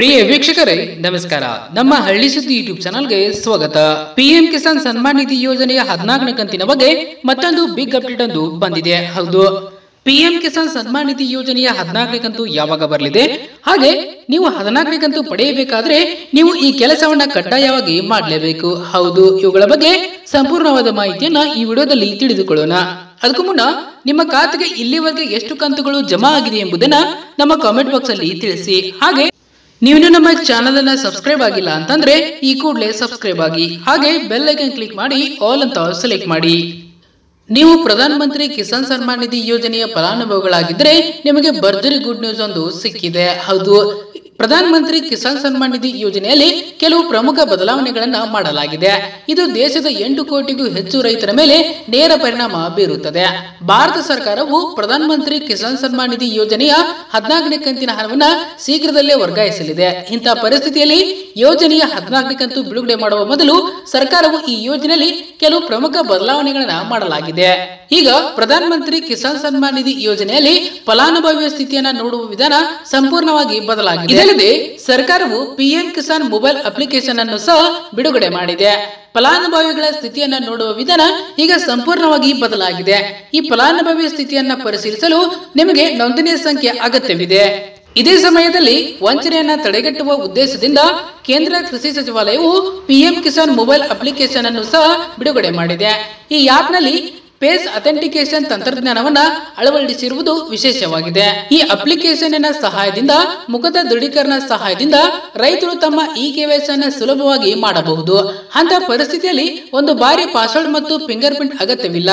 ಪ್ರಿಯ ವೀಕ್ಷಕರೇ ನಮಸ್ಕಾರ ನಮ್ಮ ಹಳ್ಳಿ ಸುದ್ದಿ ಯೂಟ್ಯೂಬ್ ಚಾನಲ್ಗೆ ಸ್ವಾಗತ ಪಿಎಂ ಕಿಸಾನ್ ಸನ್ಮಾನ್ ನಿಧಿ ಯೋಜನೆಯ ಹದಿನಾಲ್ಕನೇ ಕಂತಿನ ಬಗ್ಗೆ ಮತ್ತೊಂದು ಬಿಗ್ ಅಪ್ಡೇಟ್ ಒಂದು ಬಂದಿದೆ ಹೌದು ಪಿಎಂ ಕಿಸಾನ್ ಸನ್ಮಾನ್ ನಿಧಿ ಯೋಜನೆಯ ಹದಿನಾಲ್ಕನೇ ಕಂತು ಯಾವಾಗ ಬರಲಿದೆ ಹಾಗೆ ನೀವು ಹದಿನಾಲ್ಕನೇ ಕಂತು ಪಡೆಯಬೇಕಾದ್ರೆ ನೀವು ಈ ಕೆಲಸವನ್ನ ಕಡ್ಡಾಯವಾಗಿ ಮಾಡಲೇಬೇಕು ಹೌದು ಇವುಗಳ ಬಗ್ಗೆ ಸಂಪೂರ್ಣವಾದ ಮಾಹಿತಿಯನ್ನ ಈ ವಿಡಿಯೋದಲ್ಲಿ ತಿಳಿದುಕೊಳ್ಳೋಣ ಅದಕ್ಕೂ ಮುನ್ನ ನಿಮ್ಮ ಖಾತೆಗೆ ಇಲ್ಲಿವರೆಗೆ ಎಷ್ಟು ಕಂತುಗಳು ಜಮಾ ಆಗಿದೆ ಎಂಬುದನ್ನ ನಮ್ಮ ಕಾಮೆಂಟ್ ಬಾಕ್ಸ್ ಅಲ್ಲಿ ತಿಳಿಸಿ ಹಾಗೆ ನೀವು ನಮ್ಮ ಚಾನಲ್ ಅನ್ನ ಸಬ್ಸ್ಕ್ರೈಬ್ ಆಗಿಲ್ಲ ಅಂತಂದ್ರೆ ಈ ಕೂಡಲೇ ಸಬ್ಸ್ಕ್ರೈಬ್ ಆಗಿ ಹಾಗೆ ಬೆಲ್ ಐಕನ್ ಕ್ಲಿಕ್ ಮಾಡಿ ಆಲ್ ಅಂತ ಸೆಲೆಕ್ಟ್ ಮಾಡಿ ನೀವು ಪ್ರಧಾನ ಮಂತ್ರಿ ಕಿಸಾನ್ ಸನ್ಮಾನ್ ನಿಧಿ ಯೋಜನೆಯ ಫಲಾನುಭವಿಗಳಾಗಿದ್ದರೆ ನಿಮಗೆ ಭರ್ಜರಿ ಗುಡ್ ನ್ಯೂಸ್ ಒಂದು ಸಿಕ್ಕಿದೆ ಹೌದು ಪ್ರಧಾನ ಮಂತ್ರಿ ಕಿಸಾನ್ ಸನ್ಮಾನ್ ನಿಧಿ ಯೋಜನೆಯಲ್ಲಿ ಕೆಲವು ಪ್ರಮುಖ ಬದಲಾವಣೆಗಳನ್ನ ಮಾಡಲಾಗಿದೆ ಇದು ದೇಶದ ಎಂಟು ಕೋಟಿಗೂ ಹೆಚ್ಚು ರೈತರ ಮೇಲೆ ನೇರ ಪರಿಣಾಮ ಬೀರುತ್ತದೆ ಭಾರತ ಸರ್ಕಾರವು ಪ್ರಧಾನ ಮಂತ್ರಿ ಕಿಸಾನ್ ಸನ್ಮಾನ್ ನಿಧಿ ಯೋಜನೆಯ ಹದಿನಾಲ್ಕನೇ ಕಂತಿನ ಹಣವನ್ನ ಶೀಘ್ರದಲ್ಲೇ ವರ್ಗಾಯಿಸಲಿದೆ ಇಂತಹ ಪರಿಸ್ಥಿತಿಯಲ್ಲಿ ಯೋಜನೆಯ ಹದಿನಾಲ್ಕನೇ ಕಂತು ಬಿಡುಗಡೆ ಮಾಡುವ ಮೊದಲು ಸರ್ಕಾರವು ಈ ಯೋಜನೆಯಲ್ಲಿ ಕೆಲವು ಪ್ರಮುಖ ಬದಲಾವಣೆಗಳನ್ನ ಮಾಡಲಾಗಿದೆ ಈಗ ಪ್ರಧಾನ ಮಂತ್ರಿ ಕಿಸಾನ್ ಸನ್ಮಾನ್ ನಿಧಿ ಯೋಜನೆಯಲ್ಲಿ ಫಲಾನುಭವಿಯ ಸ್ಥಿತಿಯನ್ನ ನೋಡುವ ವಿಧಾನ ಸಂಪೂರ್ಣವಾಗಿ ಬದಲಾಗಿದೆ ಇದಲ್ಲದೆ ಸರ್ಕಾರವು ಪಿಎಂ ಕಿಸಾನ್ ಮೊಬೈಲ್ ಅಪ್ಲಿಕೇಶನ್ ಅನ್ನು ಸಹ ಬಿಡುಗಡೆ ಮಾಡಿದೆ ಫಲಾನುಭವಿಗಳ ಸ್ಥಿತಿಯನ್ನ ನೋಡುವ ವಿಧಾನ ಈಗ ಸಂಪೂರ್ಣವಾಗಿ ಬದಲಾಗಿದೆ ಈ ಫಲಾನುಭವಿಯ ಸ್ಥಿತಿಯನ್ನ ಪರಿಶೀಲಿಸಲು ನಿಮಗೆ ನೋಂದಣಿ ಸಂಖ್ಯೆ ಅಗತ್ಯವಿದೆ ಇದೇ ಸಮಯದಲ್ಲಿ ವಂಚನೆಯನ್ನ ತಡೆಗಟ್ಟುವ ಉದ್ದೇಶದಿಂದ ಕೇಂದ್ರ ಕೃಷಿ ಸಚಿವಾಲಯವು ಪಿಎಂ ಕಿಸಾನ್ ಮೊಬೈಲ್ ಅಪ್ಲಿಕೇಶನ್ ಅನ್ನು ಸಹ ಬಿಡುಗಡೆ ಮಾಡಿದೆ ಈ ಆಪ್ನಲ್ಲಿ ಫೇಸ್ ಅಥೆಂಟಿಕೇಶನ್ ತಂತ್ರಜ್ಞಾನವನ್ನ ಅಳವಡಿಸಿರುವುದು ವಿಶೇಷವಾಗಿದೆ ಈ ಅಪ್ಲಿಕೇಶನ್ನ ಸಹಾಯದಿಂದ ಮುಖದ ದೃಢೀಕರಣ ಸಹಾಯದಿಂದ ರೈತರು ತಮ್ಮ ಇ ಕೆವೈಸಿ ಅನ್ನ ಸುಲಭವಾಗಿ ಮಾಡಬಹುದು ಅಂತ ಪರಿಸ್ಥಿತಿಯಲ್ಲಿ ಒಂದು ಬಾರಿ ಪಾಸ್ವರ್ಡ್ ಮತ್ತು ಫಿಂಗರ್ ಪ್ರಿಂಟ್ ಅಗತ್ಯವಿಲ್ಲ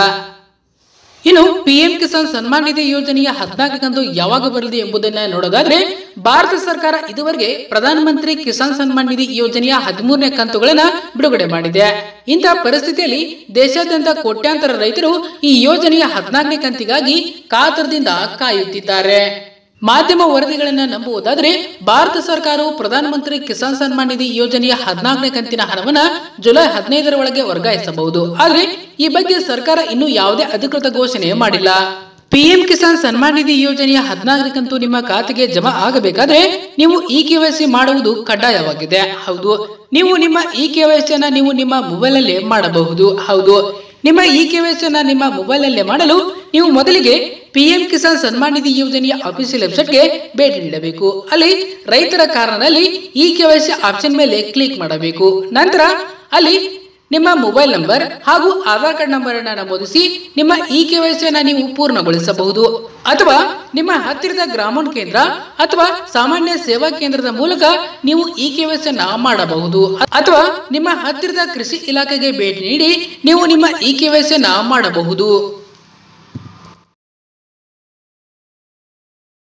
ಇನ್ನು ಪಿಎಂ ಕಿಸಾನ್ ಸನ್ಮಾನ್ ನಿಧಿ ಯೋಜನೆಯ ಹದಿನಾಲ್ಕು ಕಂತು ಯಾವಾಗ ಬರಲಿದೆ ಎಂಬುದನ್ನ ನೋಡೋದಾದ್ರೆ ಭಾರತ ಸರ್ಕಾರ ಇದುವರೆಗೆ ಪ್ರಧಾನ ಮಂತ್ರಿ ಕಿಸಾನ್ ಸನ್ಮಾನ್ ನಿಧಿ ಯೋಜನೆಯ ಹದಿಮೂರನೇ ಕಂತುಗಳನ್ನ ಬಿಡುಗಡೆ ಮಾಡಿದೆ ಇಂತಹ ಪರಿಸ್ಥಿತಿಯಲ್ಲಿ ದೇಶಾದ್ಯಂತ ಕೋಟ್ಯಾಂತರ ರೈತರು ಈ ಯೋಜನೆಯ ಹದಿನಾಲ್ಕನೇ ಕಂತಿಗಾಗಿ ಕಾತರದಿಂದ ಕಾಯುತ್ತಿದ್ದಾರೆ ಮಾಧ್ಯಮ ವರದಿಗಳನ್ನ ನಂಬುವುದಾದ್ರೆ ಭಾರತ ಸರ್ಕಾರವು ಪ್ರಧಾನಮಂತ್ರಿ ಕಿಸಾನ್ ಸನ್ಮಾನ್ ನಿಧಿ ಯೋಜನೆಯ ಹದಿನಾಲ್ಕನೇ ಕಂತಿನ ಹಣವನ್ನ ಜುಲೈ ಹದಿನೈದರ ಒಳಗೆ ವರ್ಗಾಯಿಸಬಹುದು ಆದ್ರೆ ಈ ಬಗ್ಗೆ ಸರ್ಕಾರ ಇನ್ನೂ ಯಾವುದೇ ಅಧಿಕೃತ ಘೋಷಣೆ ಮಾಡಿಲ್ಲ ಪಿಎಂ ಕಿಸಾನ್ ಸನ್ಮಾನ್ ನಿಧಿ ಯೋಜನೆಯ ಹದಿನಾಲ್ಕನೇ ಕಂತು ನಿಮ್ಮ ಖಾತೆಗೆ ಜಮಾ ಆಗಬೇಕಾದ್ರೆ ನೀವು ಇ ಕೆವೈಸಿ ಮಾಡುವುದು ಕಡ್ಡಾಯವಾಗಿದೆ ಹೌದು ನೀವು ನಿಮ್ಮ ಇ ಕೆವೈಸಿಯನ್ನ ನೀವು ನಿಮ್ಮ ಮೊಬೈಲ್ ಅಲ್ಲೇ ಮಾಡಬಹುದು ಹೌದು ನಿಮ್ಮ ಇ ಕೆವೈಸಿಯನ್ನ ನಿಮ್ಮ ಮೊಬೈಲ್ ಅಲ್ಲೇ ಮಾಡಲು ನೀವು ಮೊದಲಿಗೆ ಪಿಎಂ ಕಿಸಾನ್ ಸನ್ಮಾನ್ ನಿಧಿ ಯೋಜನೆಯ ಅಫಿಷಿಯಲ್ ವೆಬ್ಸೈಟ್ಗೆ ಭೇಟಿ ನೀಡಬೇಕು ಅಲ್ಲಿ ರೈತರ ಕಾರಣದಲ್ಲಿ ಇ ಕೆವೈಸಿ ಆಪ್ಷನ್ ಮೇಲೆ ಕ್ಲಿಕ್ ಮಾಡಬೇಕು ನಂತರ ಅಲ್ಲಿ ನಿಮ್ಮ ಮೊಬೈಲ್ ನಂಬರ್ ಹಾಗೂ ಆಧಾರ್ ಕಾರ್ಡ್ ನಂಬರ್ ಅನ್ನ ನಮೂದಿಸಿ ನಿಮ್ಮ ಇ ಕೆವೈಸಿಯನ್ನ ನೀವು ಪೂರ್ಣಗೊಳಿಸಬಹುದು ಅಥವಾ ನಿಮ್ಮ ಹತ್ತಿರದ ಗ್ರಾಮೀಣ ಕೇಂದ್ರ ಅಥವಾ ಸಾಮಾನ್ಯ ಸೇವಾ ಕೇಂದ್ರದ ಮೂಲಕ ನೀವು ಇ ಕೆವೈಸಿಯನ್ನ ಮಾಡಬಹುದು ಅಥವಾ ನಿಮ್ಮ ಹತ್ತಿರದ ಕೃಷಿ ಇಲಾಖೆಗೆ ಭೇಟಿ ನೀಡಿ ನೀವು ನಿಮ್ಮ ಇ ಕೆವೈಸಿಯನ್ನ ಮಾಡಬಹುದು